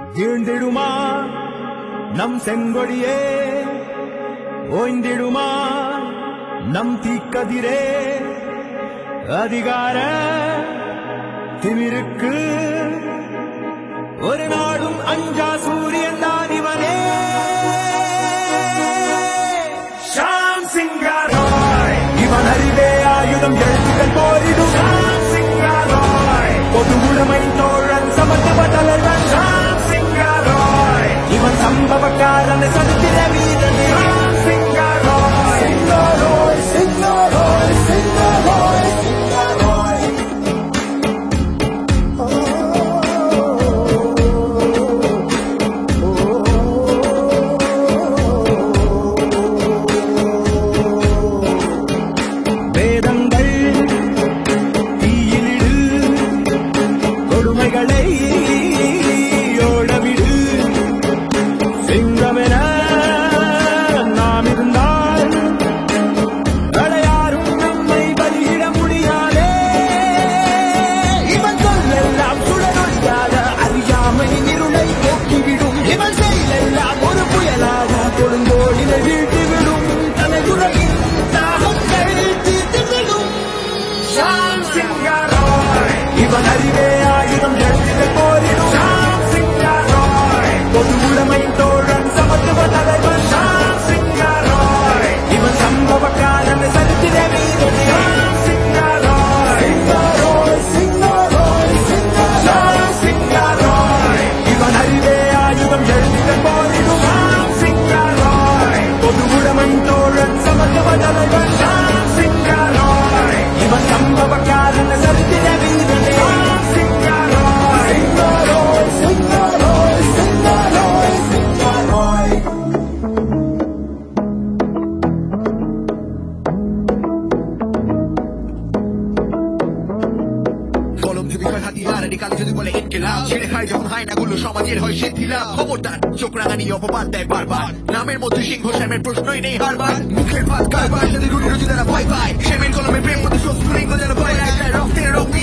வீழ்ந்திடுமா நம் செங்கொடியே ஓய்ந்திடுமா நம் தீக்கதிரே அதிகார திமிருக்கு ஒரு நாடும் அஞ்சா சூரியன் தான் இவனே ஷாம் சிங்காராய் இவன் அறிவே ஆயுதம் எழுத்துக்கள் போரிடும் ஷாம் சிங்காராய் பொது உடைமை தோழன் சமத்துவ தலைவன் ஷாம் சிங்காராய் இவன் சம்பவக்காரன் சரித்திர வீரன் ஷாம் சிங்காராய் சிங்காராய் சிங்காராய் சிங்காராய் சிங்காராய் வேதங்கள் தீயிலிடு கொடுமைகளை ஓடவிடு சிங்கமென நாம் இருந்தால் யாரும் நம்மை பலியிட முடியாதே இவன் சொல்லெல்லாம் சுடரொழியாத அறியாமை இருளை போக்கிவிடும் இவன் செயலெல்லாம் ஒரு புயலாக கொடுங்கோடினை வீழ்த்திவிடும் தலைகுறையின் தாகங்கள் தீர்த்துவிடும் ஷாம் சிங்காராய் இவன் அறிவே ஆயுதம் எழுதிகள் போரிடும் ஷாம் சிங்காராய் பொது உடைமை தோழன் சமத்துவ தலைவன் ஷாம் சிங்காராய் இவன் சம்பவக்காரன் சரித்திர வீரன் ஷாம் சிங்காராய் சிங்காராய் சிங்காராய் சிங்காராய் சிங்காராய் இவன் அறிவே ஆயுதம் எழுதிகள் போரிடும் ஷாம் சிங்காராய் பொது உடைமை தோழன் சமத்துவ தலைவன் ஷாம் சிங்காராய் இவன் சம்பவக்காரன் சரித்திர வீரன் ஷாம் சிங்காராய் சிங்காராய் சிங்காராய் சிங்காராய் சிங்காராய் কলম যদি হয় হাতিয়ার এদিকালে যদি বলে ইনকিলাব ছেড়ে খায় যখন হয় না গুলো সমাজের হয় শিথিলাভ খবরদার চোখ রাঙানি অপবাদ দেয় বারবার নামের মধ্যে সিংহ শ্যামের প্রশ্নই নেই হারবার মুখের ভাত কারবার যদি রুটি রুটি তারা ভয় পায় শ্যামের কলমে প্রেম প্রতি শত্রু লিঙ্গ যেন ভয় লাগায় রক্তের রঙে